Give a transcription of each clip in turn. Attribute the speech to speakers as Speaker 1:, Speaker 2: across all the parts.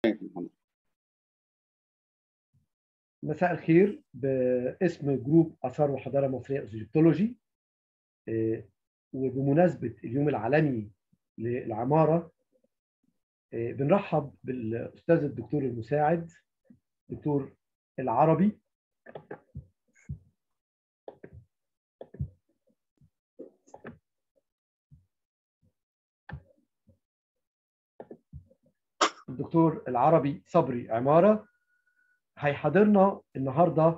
Speaker 1: مساء الخير باسم جروب اثار وحضاره مصريه ايجيبتولوجي وبمناسبه اليوم العالمي للعماره بنرحب بالاستاذ الدكتور المساعد دكتور العربي الدكتور العربي صبري عماره هيحضرنا النهارده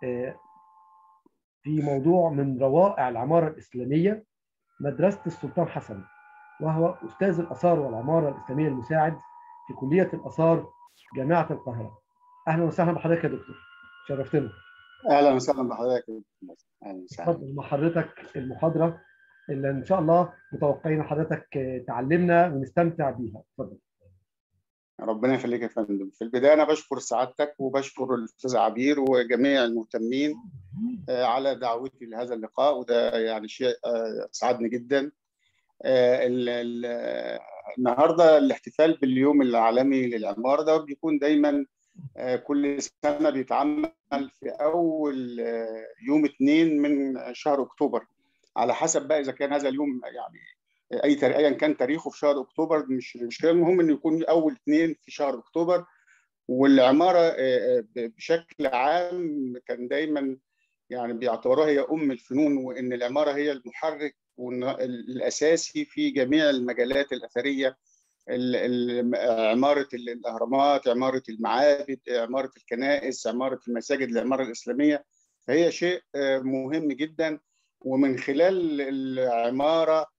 Speaker 1: في موضوع من روائع العماره الاسلاميه مدرسه السلطان حسن وهو استاذ الاثار والعماره الاسلاميه المساعد في كليه الاثار جامعه القاهره. اهلا وسهلا بحضرتك يا دكتور. شرفتنا.
Speaker 2: اهلا وسهلا بحضرتك
Speaker 1: اهلا وسهلا. اتفضل مع حضرتك المحاضره اللي ان شاء الله متوقعين حضرتك تعلمنا ونستمتع بيها. اتفضل.
Speaker 2: ربنا يخليك يا فندم في البدايه انا بشكر سعادتك وبشكر الاستاذ عبير وجميع المهتمين على دعوتي لهذا اللقاء وده يعني شيء اسعدني جدا النهارده الاحتفال باليوم العالمي للعماره ده بيكون دايما كل سنه بيتعمل في اول يوم اثنين من شهر اكتوبر على حسب بقى اذا كان هذا اليوم يعني اي ايا كان تاريخه في شهر اكتوبر مش المشكله المهم انه يكون اول اثنين في شهر اكتوبر والعماره بشكل عام كان دايما يعني بيعتبروها هي ام الفنون وان العماره هي المحرك الاساسي في جميع المجالات اثريه عماره الاهرامات عماره المعابد عماره الكنائس عماره المساجد العماره الاسلاميه فهي شيء مهم جدا ومن خلال العماره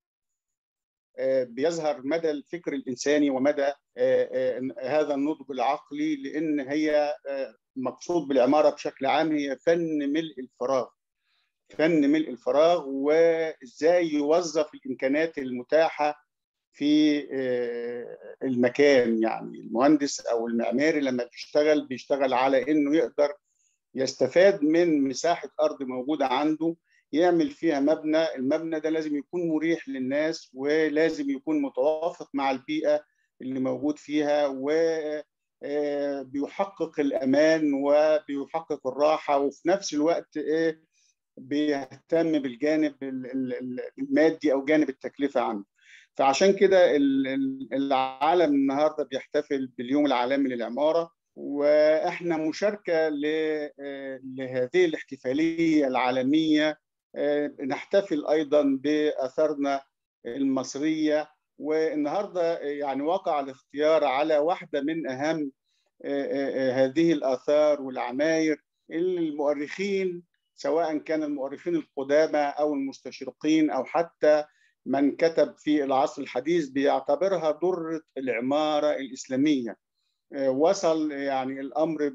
Speaker 2: بيظهر مدى الفكر الانساني ومدى هذا النضج العقلي لان هي مقصود بالعماره بشكل عام هي فن ملء الفراغ فن ملء الفراغ وازاي يوظف الامكانات المتاحه في المكان يعني المهندس او المعماري لما بيشتغل بيشتغل على انه يقدر يستفاد من مساحه ارض موجوده عنده يعمل فيها مبنى المبنى ده لازم يكون مريح للناس ولازم يكون متوافق مع البيئة اللي موجود فيها وبيحقق الأمان وبيحقق الراحة وفي نفس الوقت بيهتم بالجانب المادي أو جانب التكلفة عنه فعشان كده العالم النهارده بيحتفل باليوم العالمي للعمارة واحنا مشاركه لهذه الاحتفاليه العالميه نحتفل ايضا باثارنا المصريه والنهارده يعني وقع الاختيار على واحده من اهم هذه الاثار والعماير اللي المؤرخين سواء كان المؤرخين القدامى او المستشرقين او حتى من كتب في العصر الحديث بيعتبرها درة العمارة الإسلامية وصل يعني الأمر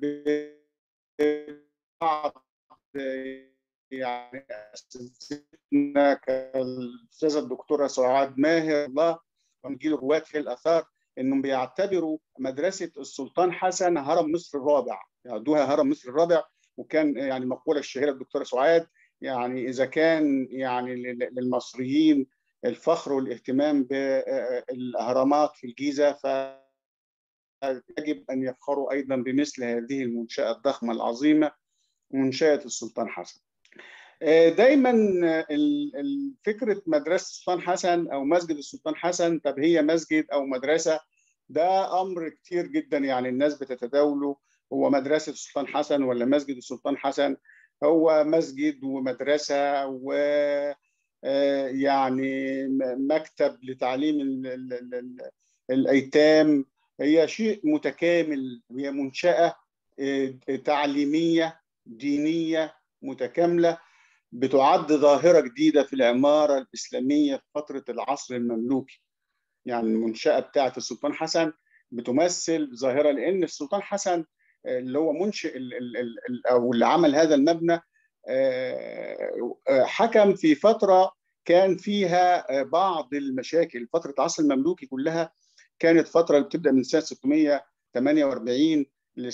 Speaker 2: ببعض يعني اساتذتنا كالاستاذه الدكتوره سعاد ماهر الله ونجيل رواد في الاثار انهم بيعتبروا مدرسه السلطان حسن هرم مصر الرابع يعدوها يعني هرم مصر الرابع وكان يعني مقوله الشهيره الدكتوره سعاد يعني اذا كان يعني للمصريين الفخر والاهتمام بالاهرامات في الجيزه فيجب ان يفخروا ايضا بمثل هذه المنشاه الضخمه العظيمه منشاه السلطان حسن. دايما فكره مدرسه السلطان حسن او مسجد السلطان حسن طب هي مسجد او مدرسه ده امر كتير جدا يعني الناس بتتداوله هو مدرسه السلطان حسن ولا مسجد السلطان حسن هو مسجد ومدرسه و يعني مكتب لتعليم ال ال ال الايتام هي شيء متكامل هي منشاه تعليميه دينيه متكامله بتعد ظاهره جديده في العماره الاسلاميه في فتره العصر المملوكي. يعني المنشاه بتاعه السلطان حسن بتمثل ظاهره لان السلطان حسن اللي هو منشئ او اللي عمل هذا المبنى حكم في فتره كان فيها بعض المشاكل فتره العصر المملوكي كلها كانت فتره بتبدا من سنه 648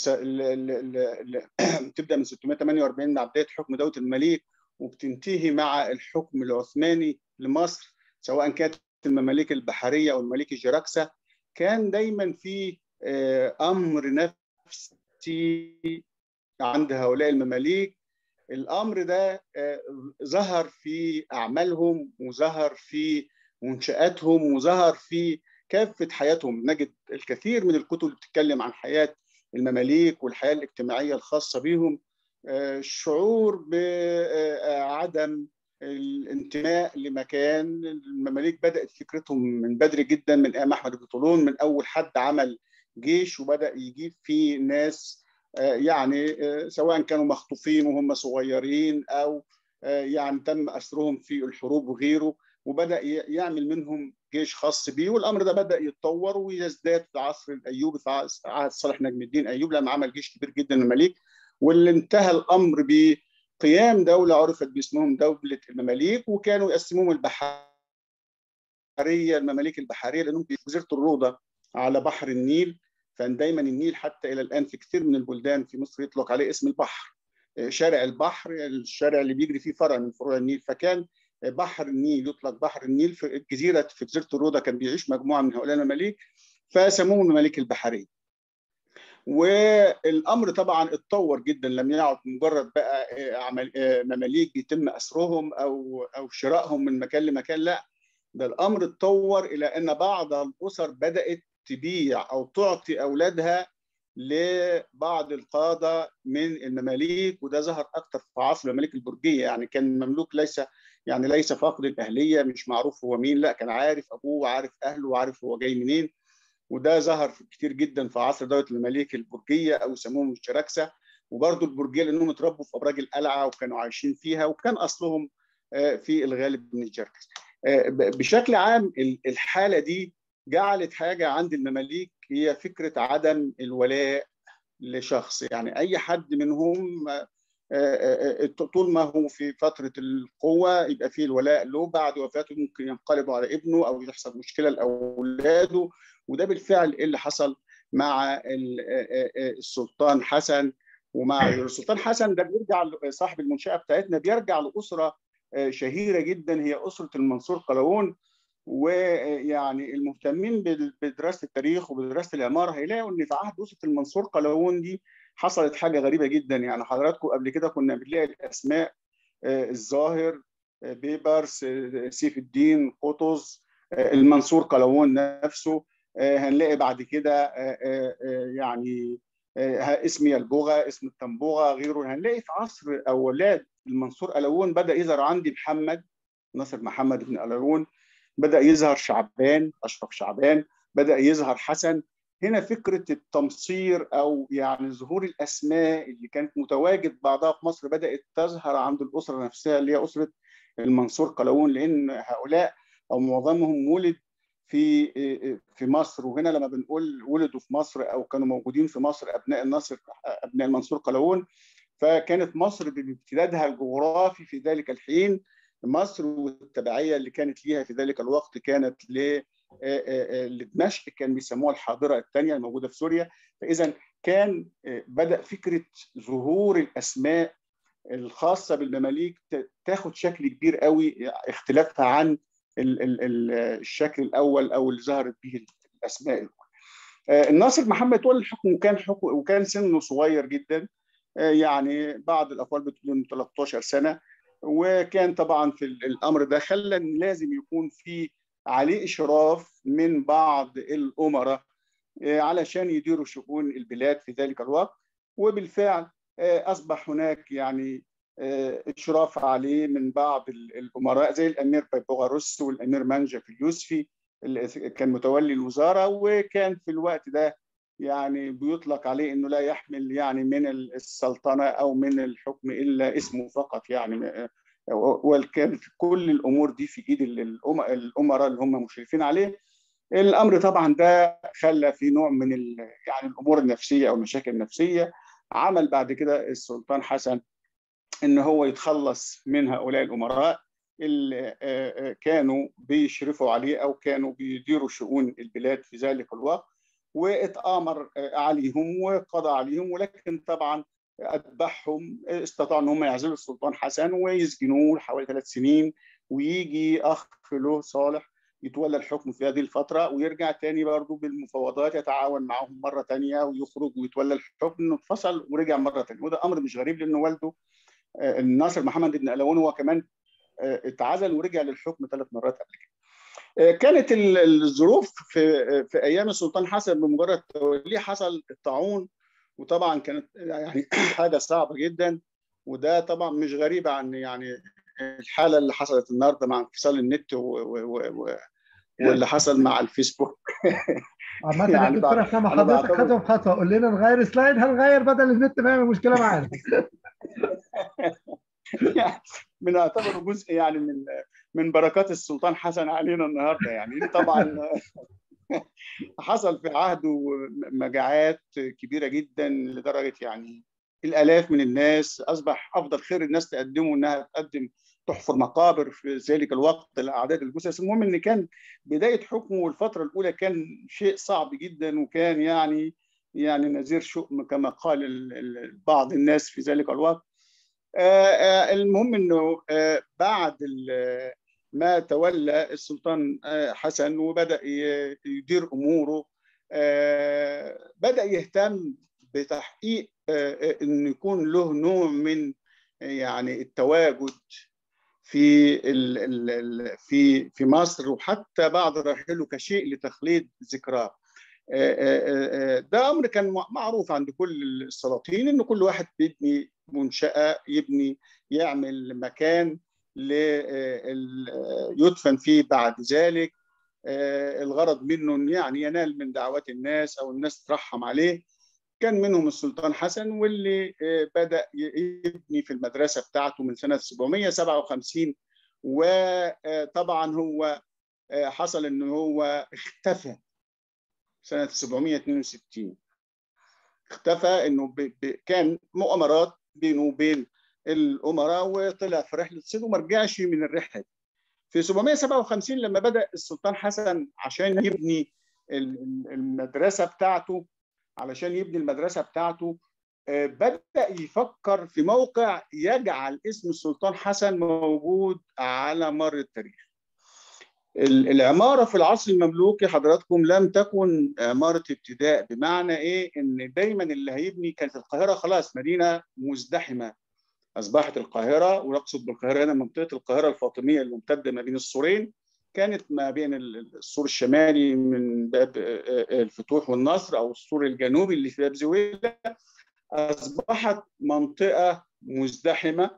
Speaker 2: تبدا من 648 مع بدايه حكم دوله المماليك وبتنتهي مع الحكم العثماني لمصر سواء كانت المماليك البحريه او المماليك الجراكسه كان دايما في امر نفسي عند هؤلاء المماليك الامر ده ظهر في اعمالهم وظهر في منشاتهم وظهر في كافه حياتهم نجد الكثير من الكتب اللي بتتكلم عن حياه المماليك والحياه الاجتماعيه الخاصه بهم الشعور بعدم الانتماء لمكان المماليك بدات فكرتهم من بدري جدا من ايام احمد بن طولون من اول حد عمل جيش وبدا يجيب فيه ناس يعني سواء كانوا مخطوفين وهم صغيرين او يعني تم اسرهم في الحروب وغيره وبدا يعمل منهم جيش خاص بيه والامر ده بدا يتطور ويزداد في عصر الايوبي في عهد صالح نجم الدين ايوب لما عمل جيش كبير جدا المماليك واللي انتهى الامر بقيام دوله عرفت باسمهم دوله المماليك وكانوا يقسموهم البحريه المماليك البحريه لانهم في جزيره الروضه على بحر النيل كان دايما النيل حتى الى الان في كثير من البلدان في مصر يطلق عليه اسم البحر شارع البحر الشارع اللي بيجري فيه فرع من فروع النيل فكان بحر النيل يطلق بحر النيل في الجزيره في جزيره الروضه كان بيعيش مجموعه من هؤلاء المماليك فسموهم المماليك البحريه. والامر طبعا اتطور جدا لم يعد مجرد بقى مماليك بيتم اسرهم او او شرائهم من مكان لمكان لا ده الامر اتطور الى ان بعض الاسر بدات تبيع او تعطي اولادها لبعض القاده من المماليك وده ظهر اكثر في عصر المماليك البرجيه يعني كان المملوك ليس يعني ليس فاقد الاهليه مش معروف هو مين لا كان عارف ابوه وعارف اهله وعارف هو جاي منين وده ظهر كتير جدا في عصر دوله المماليك البرجيه او يسموهم الشراكسه وبرضه البرجيه لانهم اتربوا في ابراج القلعه وكانوا عايشين فيها وكان اصلهم في الغالب من الجركس بشكل عام الحاله دي جعلت حاجه عند المماليك هي فكره عدم الولاء لشخص يعني اي حد منهم طول ما هو في فتره القوه يبقى فيه الولاء له بعد وفاته ممكن ينقلبوا على ابنه او يحصل مشكله لاولاده وده بالفعل اللي حصل مع السلطان حسن ومع السلطان حسن ده بيرجع صاحب المنشاه بتاعتنا بيرجع لاسره شهيره جدا هي اسره المنصور قلاوون ويعني المهتمين بدراسه التاريخ وبدراسه العماره هيلاقوا ان في عهد اسره المنصور قلاوون دي حصلت حاجه غريبه جدا يعني حضراتكم قبل كده كنا بنلاقي الاسماء الظاهر بيبرس سيف الدين قطز المنصور قلاوون نفسه هنلاقي بعد كده يعني اسم يلبوغه اسم التنبوغه غيره هنلاقي في عصر اولاد المنصور قلاوون بدا يظهر عندي محمد ناصر محمد بن قلاوون بدا يظهر شعبان اشرف شعبان بدا يظهر حسن هنا فكره التمصير او يعني ظهور الاسماء اللي كانت متواجد بعضها في مصر بدات تظهر عند الاسره نفسها اللي هي اسره المنصور قلاوون لان هؤلاء او معظمهم ولد في في مصر وهنا لما بنقول ولدوا في مصر او كانوا موجودين في مصر ابناء النصر ابناء المنصور قلاوون فكانت مصر بامتدادها الجغرافي في ذلك الحين مصر والتبعيه اللي كانت ليها في ذلك الوقت كانت ل لدمشق كان بيسموها الحاضره الثانيه الموجوده في سوريا فاذا كان بدا فكره ظهور الاسماء الخاصه بالمماليك تاخد شكل كبير قوي اختلافها عن الشكل الاول او اللي ظهرت به الاسماء الاولى. الناصر محمد تولى الحكم وكان حكم وكان سنه صغير جدا يعني بعض الاقوال بتقول انه 13 سنه وكان طبعا في الامر ده خلى ان لازم يكون في عليه اشراف من بعض الامراء علشان يديروا شؤون البلاد في ذلك الوقت وبالفعل اصبح هناك يعني اشراف عليه من بعض الامراء زي الامير بيبوغاروس والامير مانجا في اليوسفي اللي كان متولي الوزاره وكان في الوقت ده يعني بيطلق عليه انه لا يحمل يعني من السلطنه او من الحكم الا اسمه فقط يعني وكانت كل الامور دي في ايد الامراء اللي هم مشرفين عليه الامر طبعا ده خلى في نوع من يعني الامور النفسيه او المشاكل النفسيه عمل بعد كده السلطان حسن ان هو يتخلص من هؤلاء الامراء اللي كانوا بيشرفوا عليه او كانوا بيديروا شؤون البلاد في ذلك الوقت واتآمر عليهم وقضى عليهم ولكن طبعا اتبعهم استطاعوا ان هم يعزلوا السلطان حسن ويسجنوه حوالي ثلاث سنين ويجي اخ له صالح يتولى الحكم في هذه الفترة ويرجع تاني برضه بالمفاوضات يتعاون معهم مرة تانية ويخرج ويتولى الحكم انه اتفصل ورجع مرة تانية وده أمر مش غريب لأن والده الناصر محمد بن قلاوون هو كمان اتعزل ورجع للحكم ثلاث مرات قبل كده. كانت الظروف في في ايام السلطان حسن بمجرد توليه حصل الطاعون وطبعا كانت يعني حاجه صعبه جدا وده طبعا مش غريب عن يعني الحاله اللي حصلت النهارده مع انفصال النت و و و واللي حصل مع الفيسبوك
Speaker 1: عامة يعني دكتور حسام حضرتك خطوه بخطوه قول لنا نغير سلايد هنغير بدل النت ما يعمل مشكله معانا
Speaker 2: بنعتبره جزء يعني من من بركات السلطان حسن علينا النهارده يعني طبعا حصل في عهده مجاعات كبيره جدا لدرجه يعني الالاف من الناس اصبح افضل خير الناس تقدمه انها تقدم تحفر مقابر في ذلك الوقت لاعداد الجثث المهم ان كان بدايه حكمه الفتره الاولى كان شيء صعب جدا وكان يعني يعني نذير شؤم كما قال بعض الناس في ذلك الوقت المهم انه بعد ما تولى السلطان حسن وبدا يدير اموره بدا يهتم بتحقيق ان يكون له نوع من يعني التواجد في في في مصر وحتى بعض رحله كشيء لتخليد ذكراه ده امر كان معروف عند كل السلاطين ان كل واحد بيبني منشاه يبني يعمل مكان يدفن فيه بعد ذلك الغرض منه يعني ينال من دعوات الناس او الناس ترحم عليه كان منهم السلطان حسن واللي بدا يبني في المدرسه بتاعته من سنه 757 وطبعا هو حصل ان هو اختفى سنه 762 اختفى انه ب... ب... كان مؤامرات بينه وبين الامراء وطلع في رحله صيد وما رجعش من الرحله دي. في 757 لما بدا السلطان حسن عشان يبني المدرسه بتاعته علشان يبني المدرسه بتاعته بدا يفكر في موقع يجعل اسم السلطان حسن موجود على مر التاريخ. العماره في العصر المملوكي حضراتكم لم تكن عماره ابتداء بمعنى ايه ان دايما اللي هيبني كانت القاهره خلاص مدينه مزدحمه اصبحت القاهره ونقصد بالقاهره هنا منطقه القاهره الفاطميه الممتده ما بين السورين كانت ما بين السور الشمالي من باب الفتوح والنصر او السور الجنوبي اللي في باب زويله اصبحت منطقه مزدحمه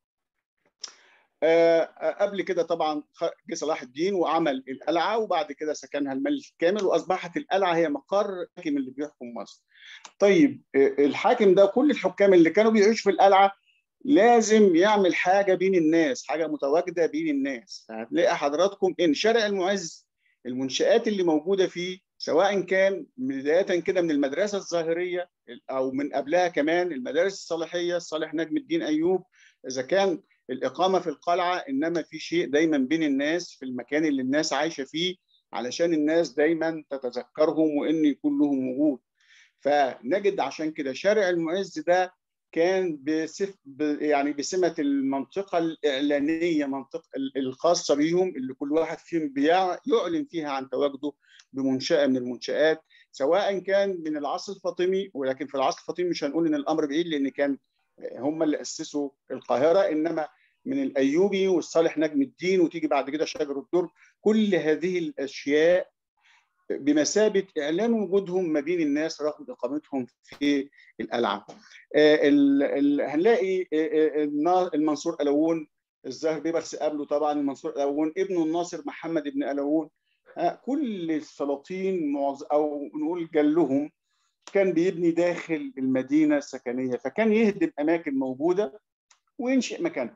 Speaker 2: قبل كده طبعا جه صلاح الدين وعمل القلعه وبعد كده سكنها الملك كامل واصبحت القلعه هي مقر الحاكم اللي بيحكم مصر. طيب الحاكم ده كل الحكام اللي كانوا بيعيشوا في القلعه لازم يعمل حاجه بين الناس، حاجه متواجده بين الناس، فهتلاقي حضراتكم ان شارع المعز المنشآت اللي موجوده فيه سواء كان بدايه كده من المدرسه الظاهريه او من قبلها كمان المدارس الصالحيه صالح نجم الدين ايوب اذا كان الإقامة في القلعة إنما في شيء دايما بين الناس في المكان اللي الناس عايشة فيه علشان الناس دايما تتذكرهم وإن يكون لهم وجود فنجد عشان كده شارع المعز ده كان بسف يعني بسمة المنطقة الإعلانية منطقة الخاصة بيهم اللي كل واحد فيهم بيعلن فيها عن تواجده بمنشأة من المنشآت سواء كان من العصر الفاطمي ولكن في العصر الفاطمي مش هنقول إن الأمر بعيد لأن كان هم اللي اسسوا القاهره انما من الايوبي والصالح نجم الدين وتيجي بعد كده شجر الدر كل هذه الاشياء بمثابه اعلان وجودهم ما بين الناس رغم اقامتهم في القلعه. هنلاقي المنصور قلاوون الظاهر بيبرس قبله طبعا المنصور قلاوون ابنه الناصر محمد بن قلاوون كل السلاطين او نقول جلهم كان بيبني داخل المدينه السكنيه فكان يهدم اماكن موجوده وينشئ مكانها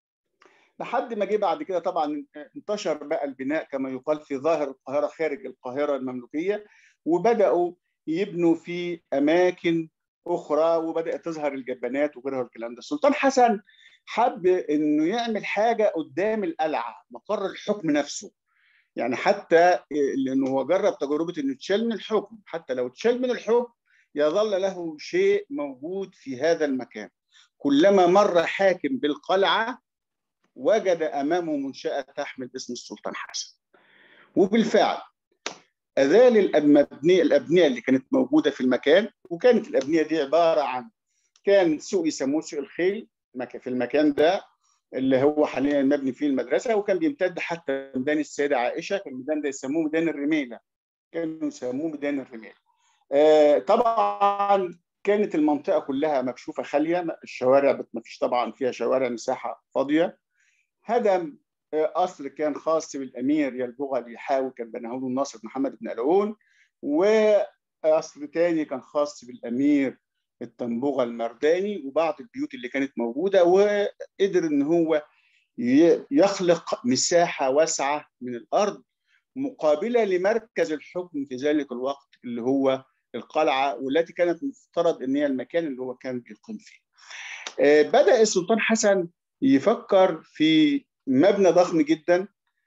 Speaker 2: لحد ما جه بعد كده طبعا انتشر بقى البناء كما يقال في ظاهر القاهره خارج القاهره المملوكيه وبداوا يبنوا في اماكن اخرى وبدات تظهر الجبانات وغيرها والكلام ده السلطان حسن حب انه يعمل حاجه قدام القلعه مقر الحكم نفسه يعني حتى لانه هو جرب تجربه انه يتشال من الحكم حتى لو اتشال من الحكم يظل له شيء موجود في هذا المكان كلما مر حاكم بالقلعه وجد امامه منشاه تحمل اسم السلطان حسن وبالفعل ازال الابنيه الابنيه اللي كانت موجوده في المكان وكانت الابنيه دي عباره عن كان سوق يسموه سوق الخيل في المكان ده اللي هو حاليا مبني فيه المدرسه وكان بيمتد حتى ميدان السيده عائشه كان الميدان ده يسموه ميدان الرميله كانوا يسموه ميدان الرميله آه طبعا كانت المنطقه كلها مكشوفه خاليه الشوارع ما فيش طبعا فيها شوارع مساحه فاضيه هدم قصر كان خاص بالامير يلبغ اليحاوي كان بناه له الناصر محمد بن قلاوون وقصر تاني كان خاص بالامير الطنبوغه المرداني وبعض البيوت اللي كانت موجوده وقدر ان هو يخلق مساحه واسعه من الارض مقابله لمركز الحكم في ذلك الوقت اللي هو القلعه والتي كانت مفترض ان هي المكان اللي هو كان بيقيم فيه. بدا السلطان حسن يفكر في مبنى ضخم جدا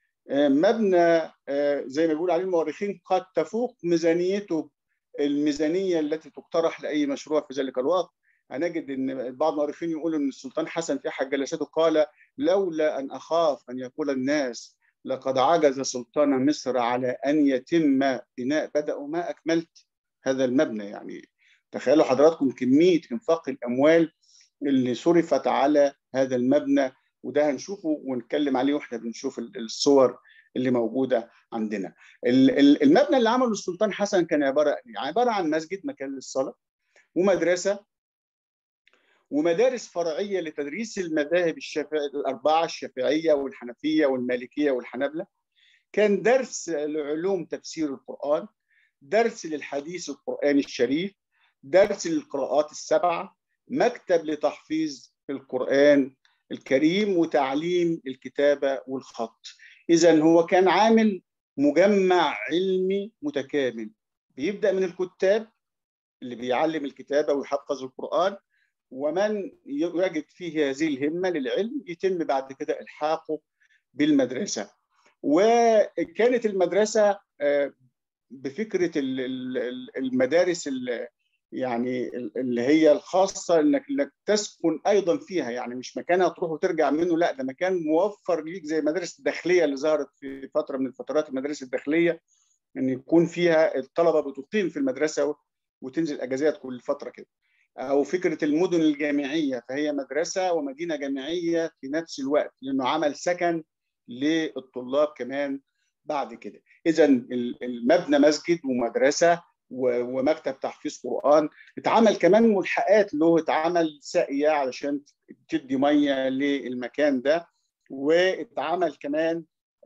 Speaker 2: مبنى زي ما بيقول عليه المؤرخين قد تفوق ميزانيته الميزانيه التي تقترح لاي مشروع في ذلك الوقت هنجد ان بعض المؤرخين يقولوا ان السلطان حسن في احد جلساته قال لولا ان اخاف ان يقول الناس لقد عجز سلطان مصر على ان يتم بناء بداوا ما اكملت هذا المبنى يعني تخيلوا حضراتكم كميه انفاق الاموال اللي صرفت على هذا المبنى وده هنشوفه ونتكلم عليه واحنا بنشوف الصور اللي موجوده عندنا. المبنى اللي عمله السلطان حسن كان عباره عباره عن مسجد مكان للصلاه ومدرسه ومدارس فرعيه لتدريس المذاهب الشافعي الاربعه الشافعيه والحنفيه والمالكيه والحنابله. كان درس لعلوم تفسير القران، درس للحديث القراني الشريف، درس للقراءات السبعه، مكتب لتحفيظ القران الكريم وتعليم الكتابه والخط. اذا هو كان عامل مجمع علمي متكامل بيبدا من الكتاب اللي بيعلم الكتابه ويحفظ القران ومن يجد فيه هذه الهمه للعلم يتم بعد كده الحاقه بالمدرسه وكانت المدرسه بفكره المدارس يعني اللي هي الخاصه انك انك تسكن ايضا فيها يعني مش مكانها تروح وترجع منه لا ده مكان موفر ليك زي مدارس الداخليه اللي ظهرت في فتره من الفترات المدارس الداخليه ان يكون فيها الطلبه بتقيم في المدرسه وتنزل اجازات كل فتره كده او فكره المدن الجامعيه فهي مدرسه ومدينه جامعيه في نفس الوقت لانه عمل سكن للطلاب كمان بعد كده اذا المبنى مسجد ومدرسه ومكتب تحفيظ قران اتعمل كمان ملحقات له اتعمل ساقيه علشان تدي ميه للمكان ده واتعمل كمان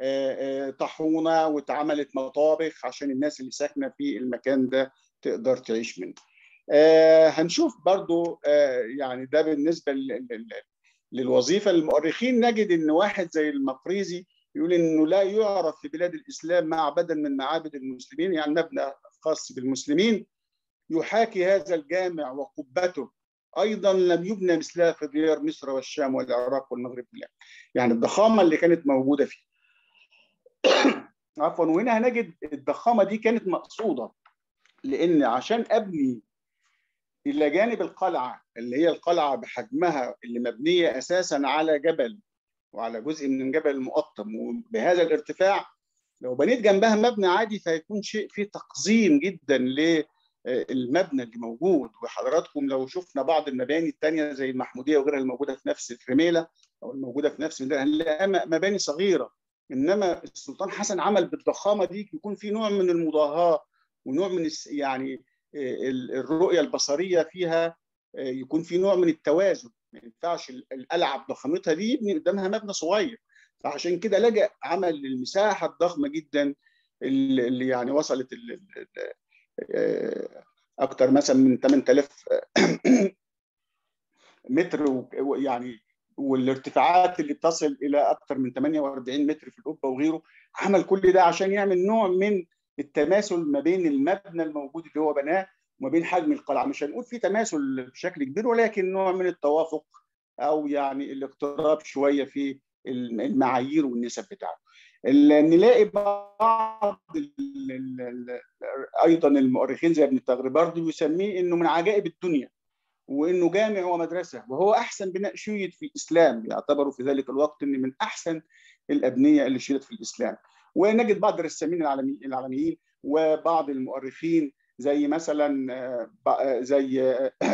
Speaker 2: طاحونه واتعملت مطابخ عشان الناس اللي ساكنه في المكان ده تقدر تعيش منه هنشوف برضو يعني ده بالنسبه للوظيفه المؤرخين نجد ان واحد زي المقريزي يقول انه لا يعرف في بلاد الاسلام معبدا من معابد المسلمين يعني مبنى خاص بالمسلمين يحاكي هذا الجامع وقبته ايضا لم يبنى مثلها في ديار مصر والشام والعراق والمغرب يعني الضخامه اللي كانت موجوده فيه عفوا وهنا هنجد الضخامه دي كانت مقصوده لان عشان ابني الى جانب القلعه اللي هي القلعه بحجمها اللي مبنيه اساسا على جبل وعلى جزء من جبل المقطم وبهذا الارتفاع لو بنيت جنبها مبنى عادي فيكون شيء فيه تقزيم جدا للمبنى اللي موجود وحضراتكم لو شفنا بعض المباني الثانيه زي المحموديه وغيرها الموجوده في نفس الرميله او الموجوده في نفس هنلاقيها مباني صغيره انما السلطان حسن عمل بالضخامه دي يكون في نوع من المضاهاه ونوع من يعني الرؤيه البصريه فيها يكون في نوع من التوازن ما ينفعش القلعه بضخامتها دي يبني قدامها مبنى صغير فعشان كده لجأ عمل المساحه الضخمه جدا اللي يعني وصلت اكثر مثلا من 8000 متر يعني والارتفاعات اللي بتصل الى اكثر من 48 متر في القبه وغيره عمل كل ده عشان يعمل نوع من التماثل ما بين المبنى الموجود اللي هو بناه وما بين حجم القلعه مش هنقول في تماثل بشكل كبير ولكن نوع من التوافق او يعني الاقتراب شويه في المعايير والنسب بتاعته نلاقي بعض ال ال ال ايضا المؤرخين زي ابن التغري برضه يسميه انه من عجائب الدنيا وانه جامع ومدرسه وهو احسن بناء شيد في الاسلام يعتبر في ذلك الوقت ان من احسن الابنيه اللي شيدت في الاسلام ونجد بعض الرسامين العالمي العالميين وبعض المؤرخين زي مثلا زي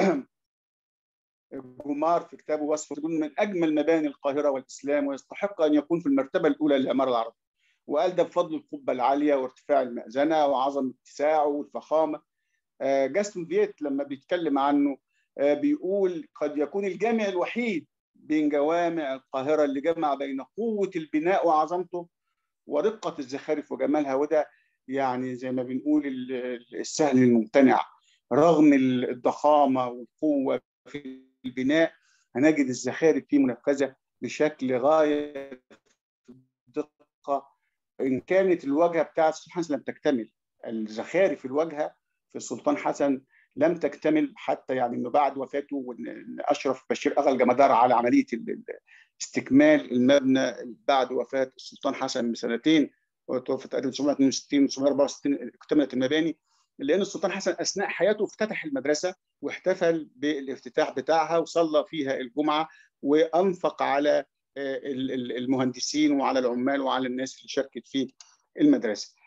Speaker 2: جومار في كتابه وصف يقول من اجمل مباني القاهره والاسلام ويستحق ان يكون في المرتبه الاولى للعماره العربيه وقال ده بفضل القبه العاليه وارتفاع المأذنه وعظم اتساعه والفخامه جاستون فيت لما بيتكلم عنه بيقول قد يكون الجامع الوحيد بين جوامع القاهره اللي جمع بين قوه البناء وعظمته ورقه الزخارف وجمالها وده يعني زي ما بنقول السهل الممتنع رغم الضخامه والقوه في البناء هنجد الزخارف فيه منفذه بشكل غايه الدقه ان كانت الواجهه بتاعت السلطان حسن لم تكتمل الزخارف في الواجهه في السلطان حسن لم تكتمل حتى يعني انه بعد وفاته وان اشرف بشير اغا الجمدار على عمليه استكمال المبنى بعد وفاه السلطان حسن بسنتين وتوفى تقريبا 1962 1964 اكتملت المباني لان السلطان حسن اثناء حياته افتتح المدرسه واحتفل بالافتتاح بتاعها وصلى فيها الجمعه وانفق على المهندسين وعلى العمال وعلى الناس اللي شاركت في المدرسه.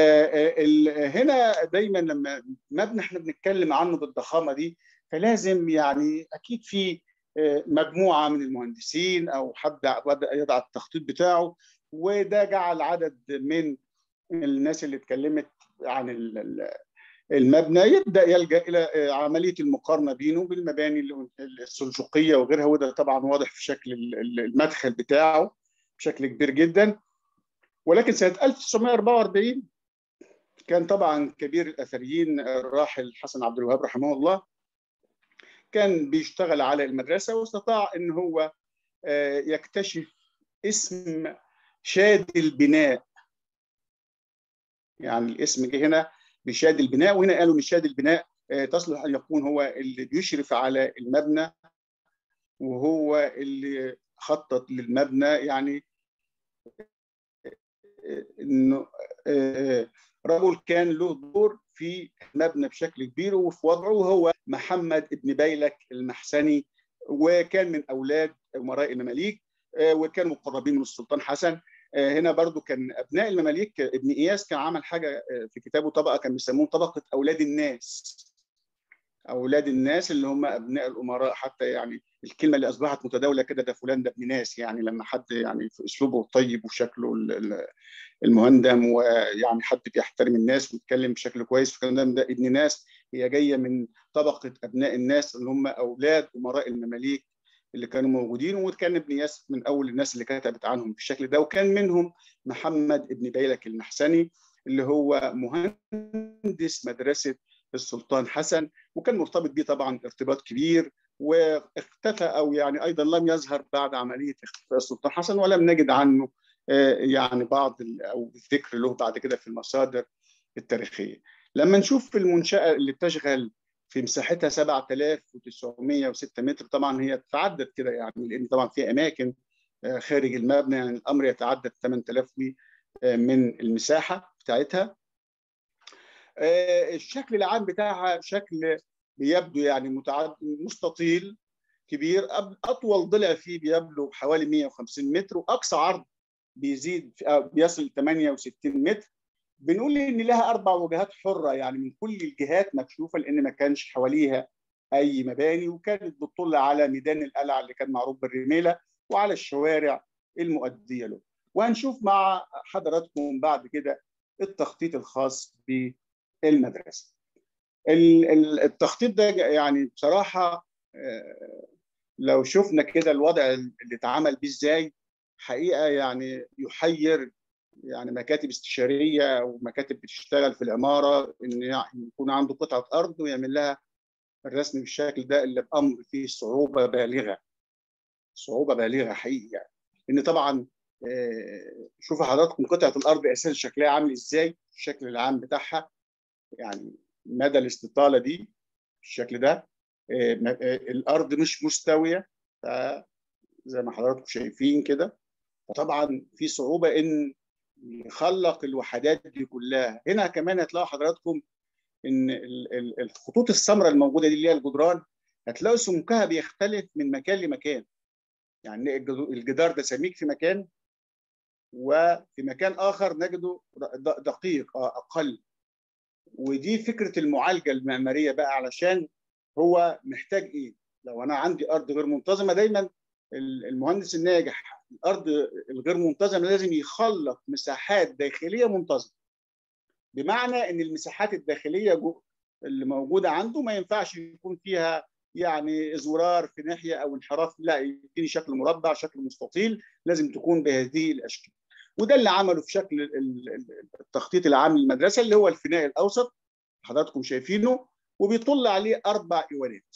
Speaker 2: هنا دايما لما مبنى احنا بنتكلم عنه بالضخامه دي فلازم يعني اكيد في مجموعه من المهندسين او حد بدا يضع التخطيط بتاعه وده جعل عدد من الناس اللي اتكلمت عن المبنى يبدا يلجا الى عمليه المقارنه بينه بالمباني السلجوقيه وغيرها وده طبعا واضح في شكل المدخل بتاعه بشكل كبير جدا ولكن سنه 1944 كان طبعا كبير الاثريين الراحل حسن عبد الوهاب رحمه الله كان بيشتغل على المدرسه واستطاع ان هو يكتشف اسم شاد البناء يعني الاسم جه هنا بشاد البناء وهنا قالوا ان شاد البناء تصلح ان يكون هو اللي بيشرف على المبنى وهو اللي خطط للمبنى يعني انه رجل كان له دور في المبنى بشكل كبير وفي وضعه وهو محمد ابن بيلك المحسني وكان من اولاد امراء المماليك وكان مقربين من السلطان حسن هنا برضو كان ابناء المماليك ابن اياس كان عمل حاجه في كتابه طبقه كان بيسموه طبقه اولاد الناس اولاد الناس اللي هم ابناء الامراء حتى يعني الكلمه اللي اصبحت متداوله كده ده فلان ده ابن ناس يعني لما حد يعني في اسلوبه الطيب وشكله المهندم ويعني حد بيحترم الناس ويتكلم بشكل كويس فكان ده ابن ناس هي جايه من طبقه ابناء الناس اللي هم اولاد امراء المماليك اللي كانوا موجودين وكان ابن ياس من اول الناس اللي كتبت عنهم بالشكل ده وكان منهم محمد ابن بيلك المحسني اللي هو مهندس مدرسه السلطان حسن وكان مرتبط بيه طبعا ارتباط كبير واختفى او يعني ايضا لم يظهر بعد عمليه اختفاء السلطان حسن ولم نجد عنه يعني بعض او الذكر له بعد كده في المصادر التاريخيه. لما نشوف المنشاه اللي بتشغل في مساحتها 7906 متر طبعا هي تتعدد كده يعني لان طبعا في اماكن خارج المبنى يعني الامر يتعدى 8000 من المساحه بتاعتها الشكل العام بتاعها شكل بيبدو يعني متعد مستطيل كبير اطول ضلع فيه بيبلغ حوالي 150 متر واقصى عرض بيزيد بيصل 68 متر بنقول ان لها اربع وجهات حره يعني من كل الجهات مكشوفه لان ما كانش حواليها اي مباني وكانت بتطل على ميدان القلعه اللي كان معروف بالرميله وعلى الشوارع المؤديه له وهنشوف مع حضراتكم بعد كده التخطيط الخاص بالمدرسه التخطيط ده يعني بصراحه لو شفنا كده الوضع اللي اتعمل بيه ازاي حقيقه يعني يحير يعني مكاتب استشاريه او مكاتب بتشتغل في العماره ان يعني يكون عنده قطعه ارض ويعمل لها الرسم بالشكل ده اللي بامر فيه صعوبه بالغه صعوبه بالغه حقيقي يعني ان طبعا شوفوا حضراتكم قطعه الارض اساسا شكلها عامل ازاي الشكل العام بتاعها يعني مدى الاستطاله دي بالشكل ده الارض مش مستويه زي ما حضراتكم شايفين كده فطبعا في صعوبه ان يخلق الوحدات دي كلها هنا كمان هتلاقوا حضراتكم ان الخطوط السمراء الموجوده دي اللي هي الجدران هتلاقوا سمكها بيختلف من مكان لمكان يعني الجدار ده سميك في مكان وفي مكان اخر نجده دقيق اقل ودي فكره المعالجه المعماريه بقى علشان هو محتاج ايه لو انا عندي ارض غير منتظمه دايما المهندس الناجح الارض الغير منتظمه لازم يخلق مساحات داخليه منتظمه بمعنى ان المساحات الداخليه اللي موجوده عنده ما ينفعش يكون فيها يعني زرار في ناحيه او انحراف لا يديني شكل مربع شكل مستطيل لازم تكون بهذه الاشكال وده اللي عمله في شكل التخطيط العام للمدرسه اللي هو الفناء الاوسط حضراتكم شايفينه وبيطل عليه اربع ايوانات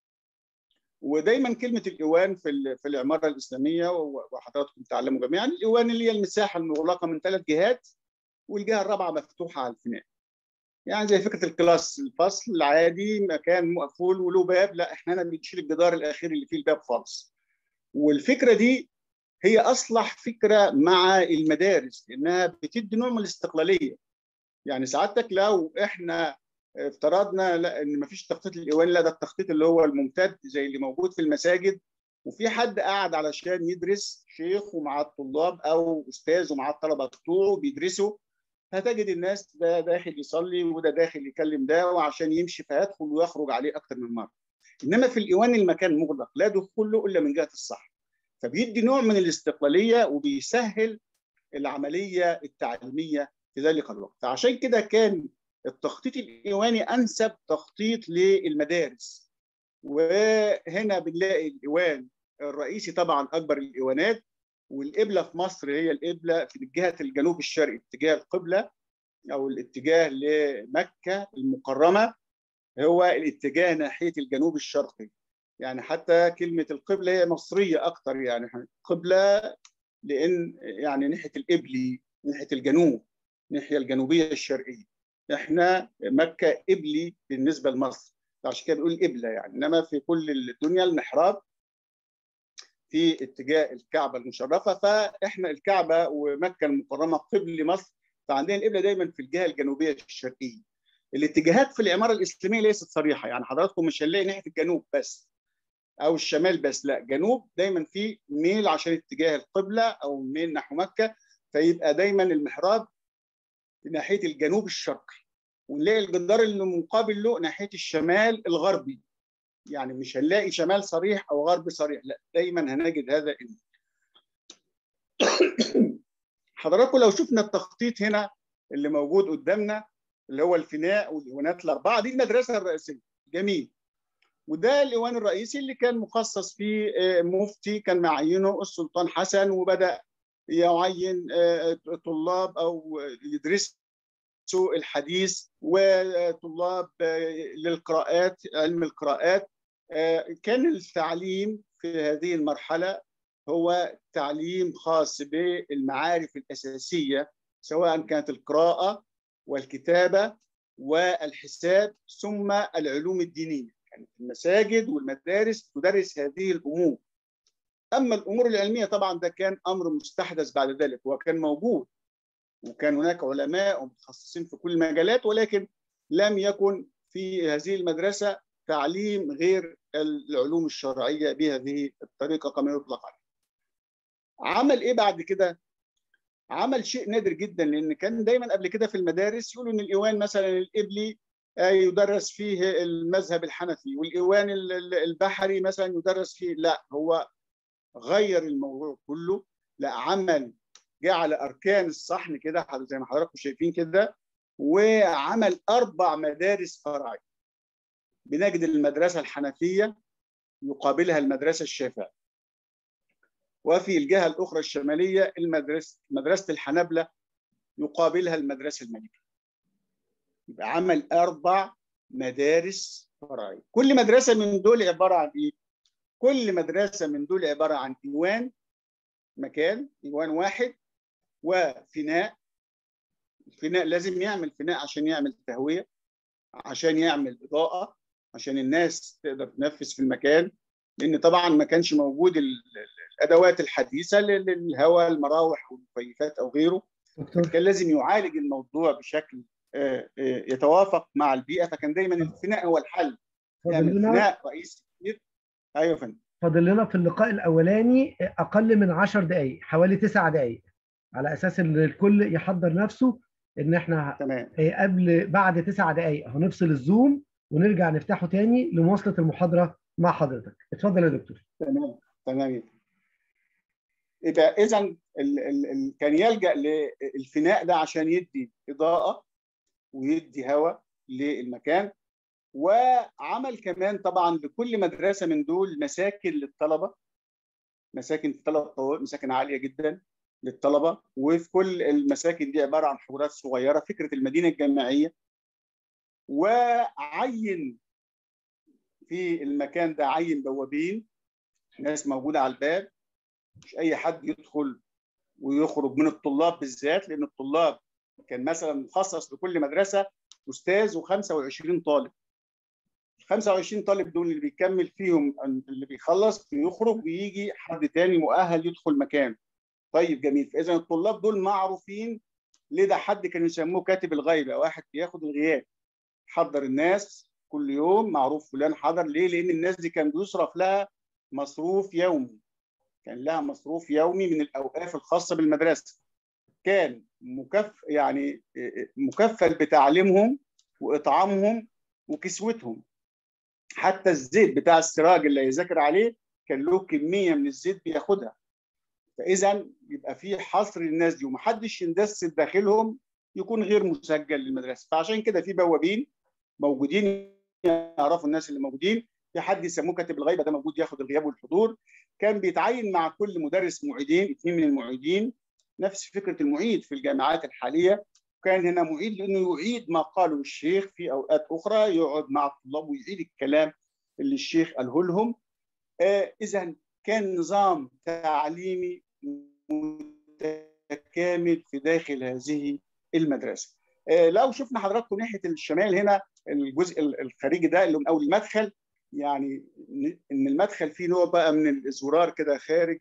Speaker 2: ودايما كلمه الايوان في في العماره الاسلاميه وحضراتكم تعلموا جميعا الايوان اللي هي المساحه المغلقه من ثلاث جهات والجهه الرابعه مفتوحه على الفناء يعني زي فكره الكلاس الفصل العادي مكان مقفول وله باب لا احنا هنا بنشيل الجدار الاخير اللي فيه الباب خالص والفكره دي هي اصلح فكره مع المدارس لانها بتدي نوع من الاستقلاليه يعني سعادتك لو احنا افترضنا لا ان مفيش تخطيط الايواني لا ده التخطيط اللي هو الممتد زي اللي موجود في المساجد وفي حد قاعد علشان يدرس شيخ ومع الطلاب او استاذ ومع الطلبه بتوعه بيدرسوا هتجد الناس ده داخل يصلي وده داخل يكلم ده وعشان يمشي فيدخل ويخرج عليه اكتر من مره انما في الايوان المكان مغلق لا دخول له الا من جهه الصح فبيدي نوع من الاستقلاليه وبيسهل العمليه التعليميه في ذلك الوقت فعشان كده كان التخطيط الايواني انسب تخطيط للمدارس وهنا بنلاقي الايوان الرئيسي طبعا اكبر الايوانات والقبله في مصر هي القبله في جهه الجنوب الشرقي اتجاه القبله او الاتجاه لمكه المكرمه هو الاتجاه ناحيه الجنوب الشرقي يعني حتى كلمه القبله هي مصريه اكثر يعني قبله لان يعني ناحيه القبلي ناحيه الجنوب الناحيه الجنوبيه الشرقيه احنا مكه قبلي بالنسبه لمصر عشان كده بنقول قبله يعني انما في كل الدنيا المحراب في اتجاه الكعبه المشرفه فاحنا الكعبه ومكه المكرمه قبل مصر فعندنا القبله دايما في الجهه الجنوبيه الشرقيه. الاتجاهات في العماره الاسلاميه ليست صريحه يعني حضراتكم مش هنلاقي ناحيه الجنوب بس او الشمال بس لا جنوب دايما في ميل عشان اتجاه القبله او ميل نحو مكه فيبقى دايما المحراب في ناحيه الجنوب الشرقي ونلاقي الجدار اللي مقابل له ناحيه الشمال الغربي يعني مش هنلاقي شمال صريح او غرب صريح لا دايما هنجد هذا حضراتكم لو شفنا التخطيط هنا اللي موجود قدامنا اللي هو الفناء والايوانات الاربعه دي المدرسه الرئيسيه جميل وده الايوان الرئيسي اللي كان مخصص فيه مفتي كان معينه السلطان حسن وبدا يعين طلاب او يدرسوا الحديث وطلاب للقراءات علم القراءات كان التعليم في هذه المرحله هو تعليم خاص بالمعارف الاساسيه سواء كانت القراءه والكتابه والحساب ثم العلوم الدينيه يعني المساجد والمدارس تدرس هذه الامور اما الامور العلميه طبعا ده كان امر مستحدث بعد ذلك هو كان موجود وكان هناك علماء ومتخصصين في كل المجالات ولكن لم يكن في هذه المدرسه تعليم غير العلوم الشرعيه بهذه الطريقه كما يطلق عليه. عمل ايه بعد كده؟ عمل شيء نادر جدا لان كان دايما قبل كده في المدارس يقولوا ان الايوان مثلا القبلي يدرس فيه المذهب الحنفي والايوان البحري مثلا يدرس فيه لا هو غير الموضوع كله لا عمل جعل اركان الصحن كده زي ما حضراتكم شايفين كده وعمل اربع مدارس فرعيه بنجد المدرسه الحنفيه يقابلها المدرسه الشافعيه وفي الجهه الاخرى الشماليه المدرسه مدرسه الحنابله يقابلها المدرسه المالكيه يبقى عمل اربع مدارس فرعيه كل مدرسه من دول عباره عن ايه كل مدرسه من دول عباره عن ايوان مكان ايوان واحد وفناء الفناء لازم يعمل فناء عشان يعمل تهويه عشان يعمل اضاءه عشان الناس تقدر تنفذ في المكان لان طبعا ما كانش موجود الادوات الحديثه للهواء المراوح والمكيفات او غيره كان لازم يعالج الموضوع بشكل يتوافق مع البيئه فكان دايما الفناء هو الحل يعني فناء رئيسي كبير ايوه يا فندم
Speaker 1: فاضل لنا في اللقاء الاولاني اقل من 10 دقائق حوالي 9 دقائق على اساس ان الكل يحضر نفسه ان احنا
Speaker 2: تمام
Speaker 1: إيه، قبل بعد تسع دقائق هنفصل الزوم ونرجع نفتحه تاني لمواصله المحاضره مع حضرتك اتفضل يا دكتور
Speaker 2: تمام تمام يبقى اذا ال- ال- ال- كان يلجا للفناء ده عشان يدي اضاءه ويدي هواء للمكان وعمل كمان طبعا لكل مدرسه من دول مساكن للطلبه مساكن في ثلاث طوابق مساكن عاليه جدا للطلبه وفي كل المساكن دي عباره عن حجرات صغيره فكره المدينه الجامعيه وعين في المكان ده عين بوابين ناس موجوده على الباب مش اي حد يدخل ويخرج من الطلاب بالذات لان الطلاب كان مثلا مخصص لكل مدرسه استاذ و25 طالب 25 طالب دول اللي بيكمل فيهم اللي بيخلص بيخرج ويجي حد تاني مؤهل يدخل مكان طيب جميل فاذا الطلاب دول معروفين لده حد كانوا يسموه كاتب الغيبه واحد بياخد الغياب حضر الناس كل يوم معروف فلان حضر ليه لان الناس دي كان بيصرف لها مصروف يومي كان لها مصروف يومي من الاوقاف الخاصه بالمدرسه كان مكف يعني مكفل بتعليمهم واطعامهم وكسوتهم حتى الزيت بتاع السراج اللي هيذاكر عليه كان له كميه من الزيت بياخدها فاذا يبقى في حصر للناس دي ومحدش يندس داخلهم يكون غير مسجل للمدرسه فعشان كده في بوابين موجودين يعرفوا الناس اللي موجودين في حد يسموه كاتب الغيبه ده موجود ياخد الغياب والحضور كان بيتعين مع كل مدرس معيدين اثنين من المعيدين نفس فكره المعيد في الجامعات الحاليه كان هنا معيد لانه يعيد ما قاله الشيخ في اوقات اخرى يقعد مع الطلاب ويعيد الكلام اللي الشيخ قاله لهم آه اذا كان نظام تعليمي متكامل في داخل هذه المدرسه آه لو شفنا حضراتكم ناحيه الشمال هنا الجزء الخارجي ده اللي من اول المدخل يعني ان المدخل فيه نوع بقى من الزرار كده خارج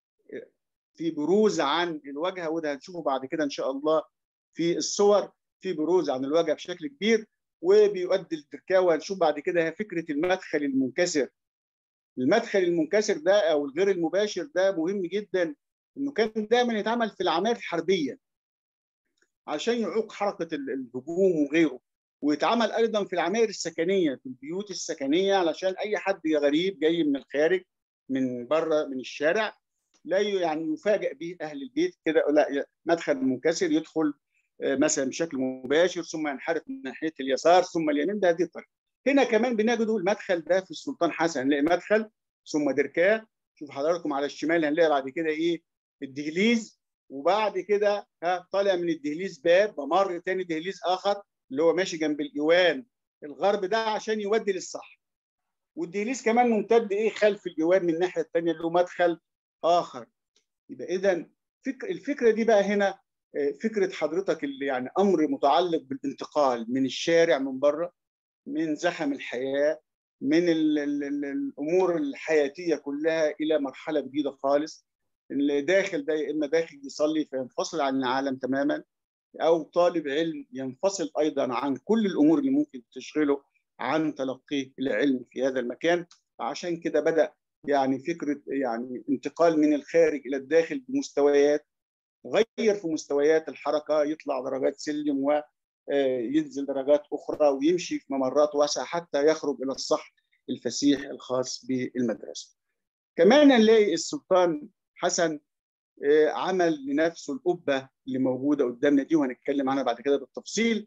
Speaker 2: في بروز عن الواجهه وده هنشوفه بعد كده ان شاء الله في الصور في بروز عن الواجهه بشكل كبير وبيؤدي التركاوه هنشوف بعد كده فكره المدخل المنكسر المدخل المنكسر ده او الغير المباشر ده مهم جدا انه كان دايما يتعمل في العمليات الحربيه عشان يعوق حركه الهجوم وغيره ويتعمل ايضا في العماير السكنيه في البيوت السكنيه علشان اي حد غريب جاي من الخارج من بره من الشارع لا يعني يفاجئ به اهل البيت كده لا مدخل منكسر يدخل مثلا بشكل مباشر ثم ينحرف من ناحيه اليسار ثم اليمين ده هذه الطريقه. هنا كمان بنجده المدخل ده في السلطان حسن هنلاقي مدخل ثم دركاه شوف حضراتكم على الشمال هنلاقي بعد كده ايه الدهليز وبعد كده ها طالع من الدهليز باب ممر تاني دهليز اخر اللي هو ماشي جنب الايوان الغرب ده عشان يودي للصح والدهليز كمان ممتد ايه خلف الايوان من الناحيه الثانيه اللي هو مدخل اخر يبقى اذا فكر الفكره دي بقى هنا فكره حضرتك اللي يعني امر متعلق بالانتقال من الشارع من بره من زحم الحياه من ال ال ال الامور الحياتيه كلها الى مرحله جديده خالص اللي داخل ده يا اما داخل يصلي فينفصل عن العالم تماما او طالب علم ينفصل ايضا عن كل الامور اللي ممكن تشغله عن تلقيه العلم في هذا المكان عشان كده بدا يعني فكره يعني انتقال من الخارج الى الداخل بمستويات غير في مستويات الحركه يطلع درجات سلم وينزل درجات اخرى ويمشي في ممرات واسعه حتى يخرج الى الصح الفسيح الخاص بالمدرسه. كمان نلاقي السلطان حسن عمل لنفسه القبه اللي موجوده قدامنا دي وهنتكلم عنها بعد كده بالتفصيل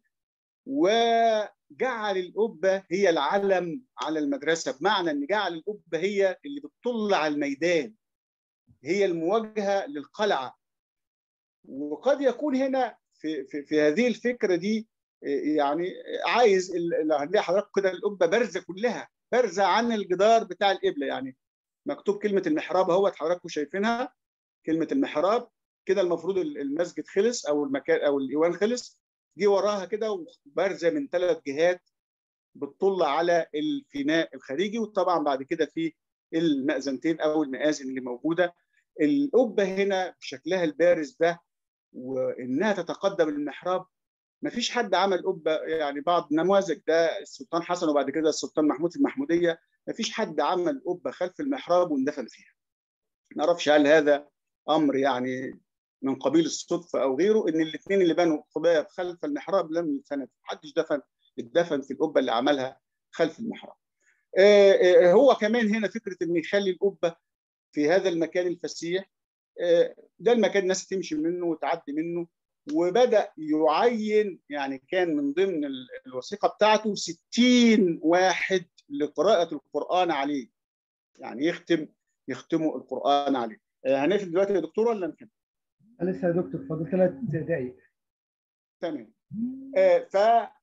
Speaker 2: وجعل القبه هي العلم على المدرسه بمعنى ان جعل القبه هي اللي بتطل على الميدان هي المواجهه للقلعه وقد يكون هنا في في, في هذه الفكره دي يعني عايز هنلاقي حضرتك كده القبه بارزه كلها بارزه عن الجدار بتاع القبله يعني مكتوب كلمه المحراب اهوت حضراتكم شايفينها كلمه المحراب كده المفروض المسجد خلص او المكان او الايوان خلص جه وراها كده وبارزه من ثلاث جهات بتطل على الفناء الخارجي وطبعا بعد كده في المأذنتين او المآذن اللي موجوده القبه هنا بشكلها البارز ده وانها تتقدم المحراب ما فيش حد عمل قبه يعني بعض نماذج ده السلطان حسن وبعد كده السلطان محمود في المحموديه ما فيش حد عمل قبه خلف المحراب واندفن فيها ما اعرفش هل هذا امر يعني من قبيل الصدفه او غيره ان الاثنين اللي بنوا قباب خلف المحراب لم يدفنوا محدش دفن اتدفن في القبه اللي عملها خلف المحراب. هو كمان هنا فكره انه يخلي القبه في هذا المكان الفسيح ده المكان الناس تمشي منه وتعدي منه وبدا يعين يعني كان من ضمن الوثيقه بتاعته 60 واحد لقراءه القران عليه يعني يختم يختموا القران عليه هنقفل دلوقتي يا دكتور ولا نكمل؟
Speaker 1: لسه يا دكتور فاضل ثلاث دقائق
Speaker 2: تمام ف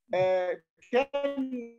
Speaker 2: كان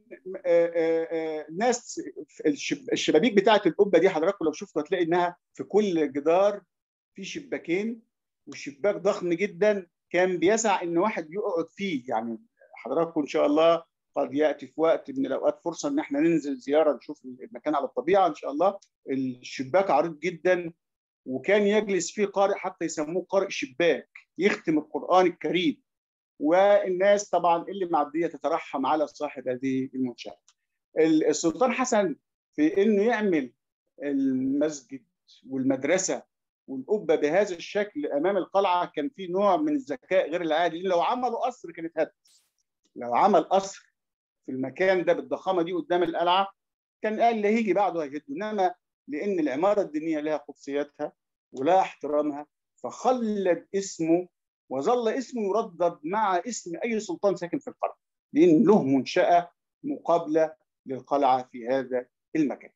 Speaker 2: ناس الشبابيك بتاعه القبه دي حضراتكم لو شفتوا هتلاقي انها في كل جدار في شباكين والشباك ضخم جدا كان بيسع ان واحد يقعد فيه يعني حضراتكم ان شاء الله قد ياتي في وقت من الاوقات فرصه ان احنا ننزل زياره نشوف المكان على الطبيعه ان شاء الله الشباك عريض جدا وكان يجلس فيه قارئ حتى يسموه قارئ شباك يختم القران الكريم والناس طبعا اللي معديه تترحم على صاحب هذه المنشاه. السلطان حسن في انه يعمل المسجد والمدرسه والقبه بهذا الشكل امام القلعه كان في نوع من الذكاء غير العادي لو عملوا قصر كانت هدف. لو عمل قصر في المكان ده بالضخامه دي قدام القلعه كان قال اللي هيجي بعده هيهده انما لان العماره الدينيه لها قدسياتها ولها احترامها فخلد اسمه وظل اسمه يردد مع اسم اي سلطان ساكن في القلعه لان له منشاه مقابله للقلعه في هذا المكان.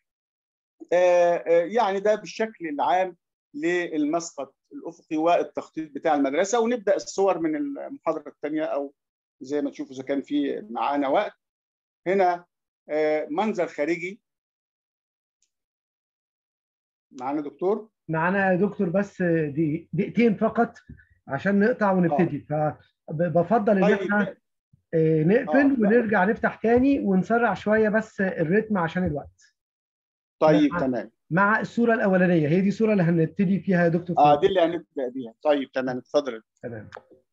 Speaker 2: يعني ده بالشكل العام للمسقط الافقي والتخطيط بتاع المدرسه ونبدا الصور من المحاضره الثانيه او زي ما تشوفوا اذا كان في معانا وقت. هنا منظر خارجي معانا دكتور؟
Speaker 1: معانا يا دكتور بس دقيقتين فقط عشان نقطع ونبتدي فبفضل ان احنا نقفل آه. ونرجع نفتح تاني ونسرع شويه بس الريتم عشان الوقت
Speaker 2: طيب مع تمام
Speaker 1: مع الصوره الاولانيه هي دي الصوره اللي هنبتدي فيها يا دكتور
Speaker 2: اه دي اللي هنبدا بيها طيب تمام اتفضل
Speaker 1: تمام